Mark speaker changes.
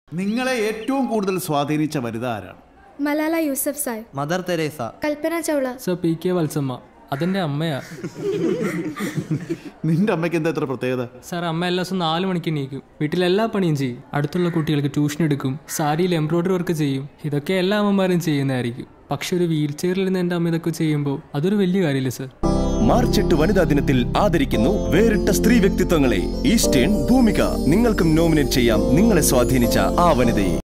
Speaker 1: നിങ്ങളെ ഏറ്റവും കൂടുതൽ സ്വാധീനിച്ച വനിത ആരാണ്
Speaker 2: Malala Yousafzai
Speaker 3: Mother Teresa
Speaker 2: Kalpana Chawla
Speaker 4: sir P K Valsamma അതെൻ്റെ അമ്മയാ
Speaker 1: നിന്റെ അമ്മയ്ക്ക് എന്താ ഇത്ര പ്രത്യേകത
Speaker 4: സാർ അമ്മ എല്ലാ ദിവസവും നാല് മണിക്ക് എണീക്കും വീട്ടിലെ എല്ലാ പണിയും ചെയ്യും അടുത്തുള്ള കുട്ടികൾക്ക് ട്യൂഷൻ എടുക്കും സാരിയിൽ എംബ്രോയ്ഡറി വർക്ക് ചെയ്യും ഇതൊക്കെ എല്ലാ അമ്മമാരും ചെയ്യുന്നതായിരിക്കും പക്ഷെ ഒരു വീൽ ചെയറിൽ നിന്ന് എൻ്റെ അമ്മ ഇതൊക്കെ ചെയ്യുമ്പോൾ അതൊരു വലിയ കാര്യമില്ല സർ
Speaker 5: മാർച്ച് എട്ട് വനിതാ ദിനത്തിൽ ആദരിക്കുന്നു വേറിട്ട സ്ത്രീ വ്യക്തിത്വങ്ങളെ ഈസ്റ്റേൺ ഭൂമിക നിങ്ങൾക്കും നോമിനേറ്റ് ചെയ്യാം നിങ്ങളെ സ്വാധീനിച്ച ആ വനിതയെ